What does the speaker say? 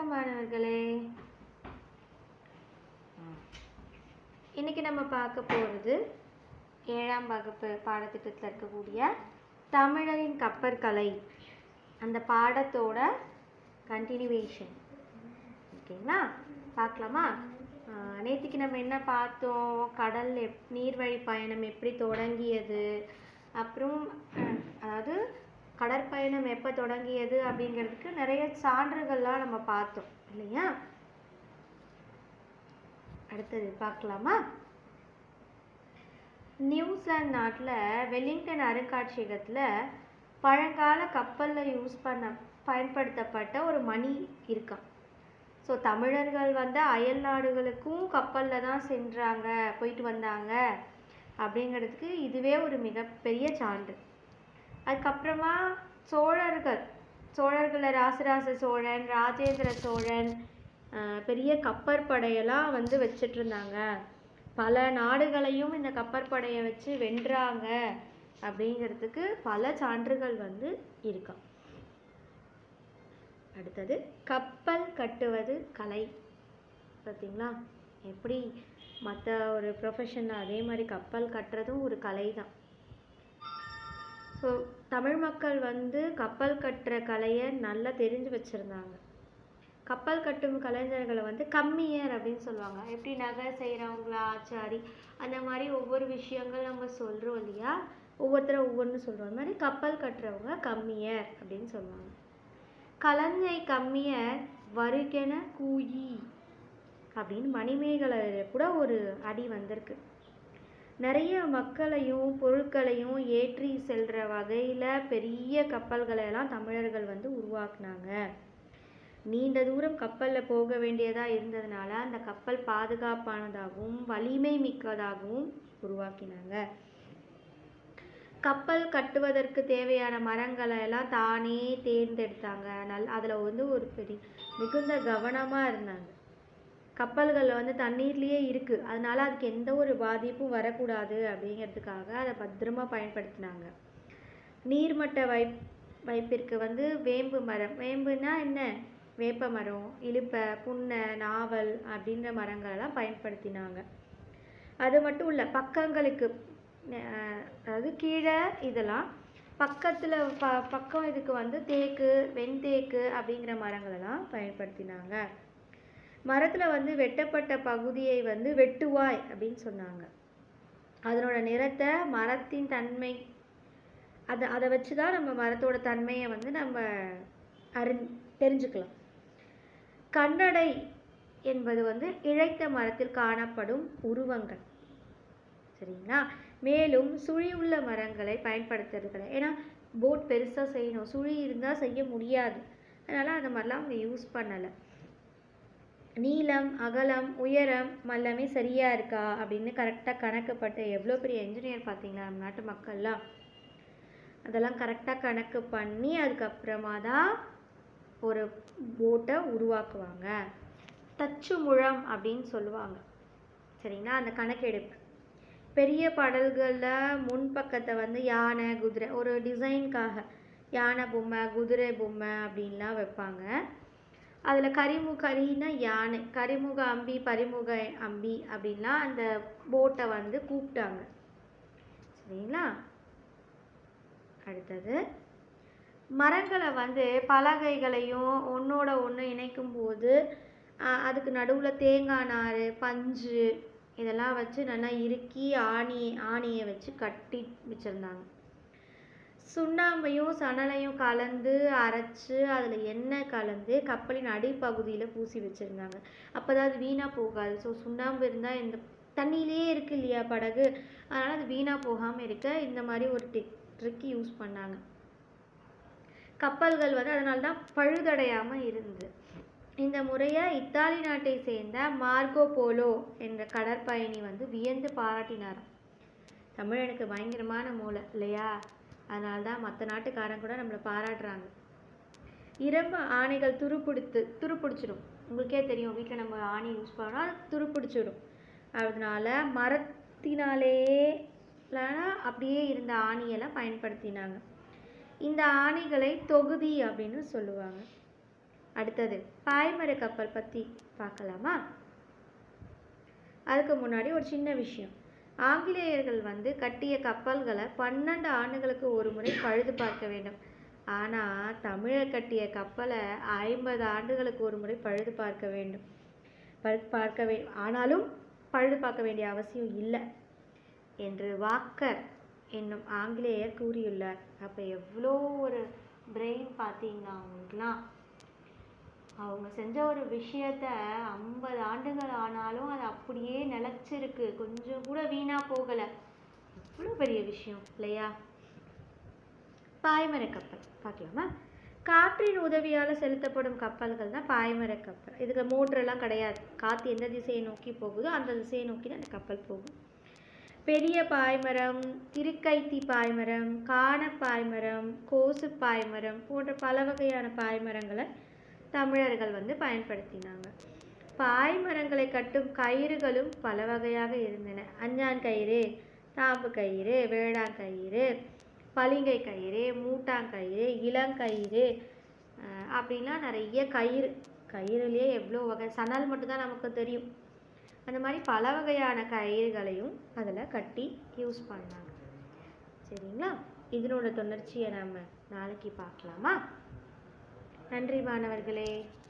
வணக்கம் மாணவர்களே இன்னைக்கு நம்ம பார்க்க போகிறது ஏழாம் வகுப்பு பாடத்திட்டத்தில் இருக்கக்கூடிய தமிழரின் கப்பற்கலை அந்த பாடத்தோட கண்டினியூவேஷன் ஓகேங்களா பார்க்கலாமா ஆஹ் நேத்திக்கு நம்ம என்ன பார்த்தோம் கடல் எப் நீர்வழி பயணம் எப்படி தொடங்கியது அப்புறம் அஹ், அதாவது கடற்பயணம் எப்போ தொடங்கியது அப்படிங்கிறதுக்கு நிறைய சான்றுகள்லாம் நம்ம பார்த்தோம் இல்லையா அடுத்தது பார்க்கலாமா நியூசிலாந்து நாட்டில் வெலிங்டன் அருங்காட்சியகத்தில் பழங்கால கப்பலில் யூஸ் பண்ண பயன்படுத்தப்பட்ட ஒரு மணி இருக்காம் ஸோ தமிழர்கள் வந்து அயல் நாடுகளுக்கும் கப்பலில் தான் சென்றாங்க போயிட்டு வந்தாங்க அப்படிங்கிறதுக்கு இதுவே ஒரு மிகப்பெரிய சான்று அதுக்கப்புறமா சோழர்கள் சோழர்களில் ராசராச சோழன் ராஜேந்திர சோழன் ஆஹ் பெரிய கப்பற்படையெல்லாம் வந்து வச்சிட்டு இருந்தாங்க பல நாடுகளையும் இந்த கப்பற்படையை வச்சு வென்றாங்க அப்படிங்கிறதுக்கு பல சான்றுகள் வந்து இருக்கா அடுத்தது கப்பல் கட்டுவது கலை பார்த்தீங்களா எப்படி மற்ற ஒரு ப்ரொஃபஷனில் அதே மாதிரி கப்பல் கட்டுறதும் ஒரு கலை தான் ஸோ தமிழ் மக்கள் வந்து கப்பல் கட்டுற கலையை நல்லா தெரிஞ்சு வச்சுருந்தாங்க கப்பல் கட்டும் கலைஞர்களை வந்து கம்மியர் அப்படின்னு சொல்லுவாங்க எப்படி நகை செய்கிறவங்கள ஆச்சாரி அந்த மாதிரி ஒவ்வொரு விஷயங்கள் நம்ம சொல்கிறோம் இல்லையா ஒவ்வொருத்தரும் ஒவ்வொன்று சொல்கிறோம் அந்த மாதிரி கப்பல் கட்டுறவங்க கம்மியர் அப்படின்னு சொல்லுவாங்க கலஞ்சை கம்மியர் வருகென கூயி அப்படின்னு மணிமேகலையில் கூட ஒரு அடி வந்திருக்கு நிறைய மக்களையும் பொருட்களையும் ஏற்றி செல்ற வகையில் பெரிய கப்பல்களை எல்லாம் தமிழர்கள் வந்து உருவாக்குனாங்க நீண்ட தூரம் கப்பலில் போக வேண்டியதாக இருந்ததுனால அந்த கப்பல் பாதுகாப்பானதாகவும் வலிமை மிக்கதாகவும் உருவாக்கினாங்க கப்பல் கட்டுவதற்கு தேவையான மரங்களை எல்லாம் தானே தேர்ந்தெடுத்தாங்க நல் அதில் வந்து ஒரு பெரிய மிகுந்த கவனமாக இருந்தாங்க கப்பல்கள் வந்து தண்ணீர்லேயே இருக்குது அதனால அதுக்கு எந்த ஒரு பாதிப்பும் வரக்கூடாது அப்படிங்கிறதுக்காக அதை பத்திரமா பயன்படுத்தினாங்க நீர்மட்ட வைப் வைப்பிற்கு வந்து வேம்பு மரம் வேம்புனா என்ன வேப்ப மரம் இலுப்பை புன்னை நாவல் அப்படின்ற மரங்களெல்லாம் பயன்படுத்தினாங்க அது மட்டும் இல்லை பக்கங்களுக்கு அஹ், அதாவது கீழே இதெல்லாம் பக்கத்தில் ப பக்கம் இதுக்கு வந்து தேக்கு வெண்தேக்கு அப்படிங்கிற மரங்களெல்லாம் பயன்படுத்தினாங்க மரத்தில் வந்து வெட்டப்பட்ட பகுதியை வந்து வெட்டுவாய் அப்படின்னு சொன்னாங்க அதனோட நிறத்தை மரத்தின் தன்மை அதை அதை வச்சு தான் நம்ம மரத்தோட தன்மையை வந்து நம்ம அறி தெரிஞ்சுக்கலாம் கண்ணடை என்பது வந்து இழைத்த மரத்தில் காணப்படும் உருவங்கள் சரிங்களா மேலும் சுழி உள்ள மரங்களை பயன்படுத்துறது கிடையாது ஏன்னா போட் பெருசாக செய்யணும் சுழி இருந்தால் செய்ய முடியாது அதனால் அந்த மாதிரிலாம் அவங்க யூஸ் பண்ணலை நீளம் அகலம் உயரம் எல்லாமே சரியா இருக்கா அப்படின்னு கரெக்டாக கணக்குப்பட்டு எவ்வளோ பெரிய என்ஜினியர் பார்த்தீங்களா நம்ம நாட்டு மக்கள்லாம் அதெல்லாம் கரெக்டாக கணக்கு பண்ணி அதுக்கப்புறமா தான் ஒரு போட்டை உருவாக்குவாங்க தச்சு முழம் அப்படின்னு சொல்லுவாங்க சரிங்களா அந்த கணக்கெடுப்பு பெரிய படல்களில் முன்பக்கத்தை வந்து யானை குதிரை ஒரு டிசைனுக்காக யானை பொம்மை குதிரை பொம்மை அப்படின்லாம் வைப்பாங்க அதில் கரிமு கரின்னா யானை கரிமுக அம்பி பரிமுக அம்பி அப்படின்லாம் அந்த போட்டை வந்து கூப்பிட்டாங்க சரிங்களா அடுத்தது மரங்களை வந்து பலகைகளையும் ஒன்றோட ஒன்று இணைக்கும் போது அஹ், அதுக்கு நடுவில் தேங்காய் நார் பஞ்சு இதெல்லாம் வச்சு நல்லா இறுக்கி ஆணி ஆணியை வச்சு கட்டி வச்சுருந்தாங்க சுண்ணாம்பையும் சணலையும் கலந்து அரைச்சு அதில் எண்ணெய் கலந்து கப்பலின் அடிப்பகுதியில் பூசி வச்சுருந்தாங்க அப்போ தான் அது வீணாக போகாது ஸோ சுண்ணாம்பு இருந்தால் இந்த தண்ணியிலேயே இருக்கு இல்லையா படகு அதனால் அது வீணாக போகாமல் இருக்க இந்த மாதிரி ஒரு டெக் ட்ரிக் யூஸ் பண்ணாங்க கப்பல்கள் வந்து அதனால தான் பழுதடையாமல் இருந்தது இந்த முறையை இத்தாலி நாட்டை சேர்ந்த மார்கோ போலோ என்ற கடற்பயணி வந்து வியந்து பாராட்டினாராம் தமிழனுக்கு பயங்கரமான மூளை இல்லையா அதனால தான் மற்ற நாட்டுக்காரங்க கூட நம்மளை பாராட்டுறாங்க இரும்பு ஆணைகள் துருப்பிடித்து துருப்பிடிச்சிடும் உங்களுக்கே தெரியும் வீட்டில் நம்ம ஆணி யூஸ் பண்ணால் அது துருப்பிடிச்சிடும் அதனால மரத்தினாலே இல்லைனா அப்படியே இருந்த ஆணியெல்லாம் பயன்படுத்தினாங்க இந்த ஆணிகளை தொகுதி அப்படின்னு சொல்லுவாங்க அடுத்தது பாய்மர கப்பல் பற்றி பார்க்கலாமா அதுக்கு முன்னாடி ஒரு சின்ன விஷயம் ஆங்கிலேயர்கள் வந்து கட்டிய கப்பல்களை பன்னெண்டு ஆண்டுகளுக்கு ஒரு முறை பழுது பார்க்க வேண்டும் ஆனால் தமிழர் கட்டிய கப்பலை ஐம்பது ஆண்டுகளுக்கு ஒரு முறை பழுது பார்க்க வேண்டும் பழுது பார்க்க வே ஆனாலும் பழுது பார்க்க வேண்டிய அவசியம் இல்லை என்று வாக்கர் என்னும் ஆங்கிலேயர் கூறியுள்ளார் அப்போ எவ்வளோ ஒரு பிரெயின் பார்த்தீங்கன்னா அவங்களுக்குலாம் அவங்க செஞ்ச ஒரு விஷயத்த ஐம்பது ஆண்டுகள் ஆனாலும் அது அப்படியே நிலச்சிருக்கு கொஞ்சம் கூட வீணா போகலை எவ்வளோ பெரிய விஷயம் இல்லையா பாய்மர கப்பல் பார்க்கலாமா காற்றின் உதவியால் செலுத்தப்படும் கப்பல்கள் தான் பாய்மர கப்பல் இதுக்கு மோட்டரெல்லாம் கிடையாது காற்று எந்த திசையை நோக்கி போகுதோ அந்த திசையை நோக்கி தான் அந்த கப்பல் போகும் பெரிய பாய்மரம் திருக்கைத்தி பாய்மரம் காண பாய்மரம் கோசு பாய்மரம் போன்ற பல வகையான பாய்மரங்களை தமிழர்கள் வந்து பயன்படுத்தினாங்க பாய்மரங்களை கட்டும் கயிறுகளும் பல வகையாக இருந்தன அஞ்சான் கயிறு தாம்பு கயிறு வேளாங்கயிறு பளிங்கை கயிறு மூட்டாங்கயிறு இளங்கயிறு அஹ் அப்படின்லாம் நிறைய கயிறு கயிறுலேயே எவ்வளோ வகை சணல் மட்டும்தான் நமக்கு தெரியும் அந்த மாதிரி பல வகையான கயிறுகளையும் அதில் கட்டி யூஸ் பண்ணாங்க சரிங்களா இதனோட தொடர்ச்சியை நம்ம நாளைக்கு பார்க்கலாமா நன்றி மாணவர்களே